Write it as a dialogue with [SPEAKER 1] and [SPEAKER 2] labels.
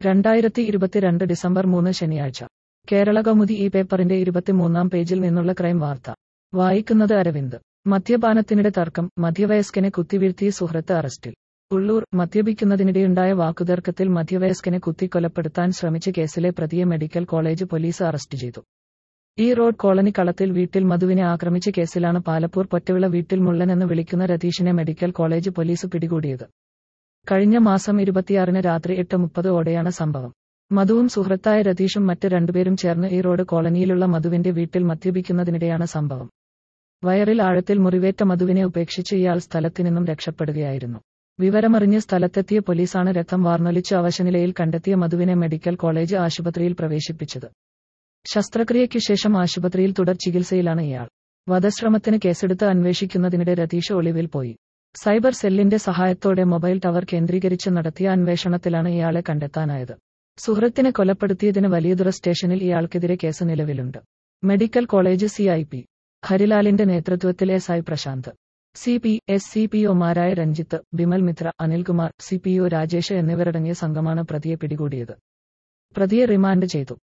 [SPEAKER 1] രണ്ടായിരത്തി ഇരുപത്തിരണ്ട് ഡിസംബർ മൂന്ന് ശനിയാഴ്ച കേരള കൗമുദി ഈ പേപ്പറിന്റെ ഇരുപത്തിമൂന്നാം പേജിൽ നിന്നുള്ള ക്രൈം വാർത്ത വായിക്കുന്നത് അരവിന്ദ് മദ്യപാനത്തിനിടെ തർക്കം മധ്യവയസ്കനെ കുത്തിവീഴ്ത്തിയ സുഹൃത്ത് അറസ്റ്റിൽ ഉള്ളൂർ മദ്യപിക്കുന്നതിനിടെയുണ്ടായ വാക്കുതർക്കത്തിൽ മധ്യവയസ്കനെ കുത്തിക്കൊലപ്പെടുത്താൻ ശ്രമിച്ച കേസിലെ പ്രതിയെ മെഡിക്കൽ കോളേജ് പോലീസ് അറസ്റ്റ് ചെയ്തു ഈ റോഡ് കോളനി കളത്തിൽ വീട്ടിൽ മധുവിനെ ആക്രമിച്ച കേസിലാണ് പാലപ്പൂർ പൊറ്റവിള വീട്ടിൽ മുള്ളൻ എന്ന് വിളിക്കുന്ന രതീഷിനെ മെഡിക്കൽ കോളേജ് പോലീസ് പിടികൂടിയത് കഴിഞ്ഞ മാസം ഇരുപത്തിയാറിന് രാത്രി എട്ട് മുപ്പത് ഓടെയാണ് സംഭവം മധുവും സുഹൃത്തായ രതീഷും മറ്റ് രണ്ടുപേരും ചേർന്ന് ഈ റോഡ് കോളനിയിലുള്ള മധുവിന്റെ വീട്ടിൽ മദ്യപിക്കുന്നതിനിടെയാണ് സംഭവം വയറിൽ ആഴത്തിൽ മുറിവേറ്റ മധുവിനെ ഉപേക്ഷിച്ച് ഇയാൾ സ്ഥലത്തു നിന്നും രക്ഷപ്പെടുകയായിരുന്നു വിവരമറിഞ്ഞ് സ്ഥലത്തെത്തിയ പോലീസാണ് രക്തം വാർന്നൊലിച്ച് അവശനിലയിൽ കണ്ടെത്തിയ മധുവിനെ മെഡിക്കൽ കോളേജ് ആശുപത്രിയിൽ പ്രവേശിപ്പിച്ചത് ശസ്ത്രക്രിയയ്ക്കു ശേഷം ആശുപത്രിയിൽ തുടർ ചികിത്സയിലാണ് ഇയാൾ വധശ്രമത്തിന് കേസെടുത്ത് അന്വേഷിക്കുന്നതിനിടെ രതീഷ് ഒളിവിൽ പോയി സൈബർ സെല്ലിന്റെ സഹായത്തോടെ മൊബൈൽ ടവർ കേന്ദ്രീകരിച്ച് നടത്തിയ അന്വേഷണത്തിലാണ് ഇയാളെ കണ്ടെത്താനായത് സുഹൃത്തിനെ കൊലപ്പെടുത്തിയതിന് വലിയതുറ സ്റ്റേഷനിൽ ഇയാൾക്കെതിരെ കേസ് നിലവിലുണ്ട് medical college C I P ഹരിലാലിന്റെ നേതൃത്വത്തിൽ S I Prashanth C P S C P ഒമാരായ Ranjith Bimal Mitra Anilkumar C P O Rajesh എന്നിവരടങ്ങിയ സംഘമാണ് പ്രതിയെ പിടികൂടിയത് പ്രതിയെ റിമാൻഡ് ചെയ്തു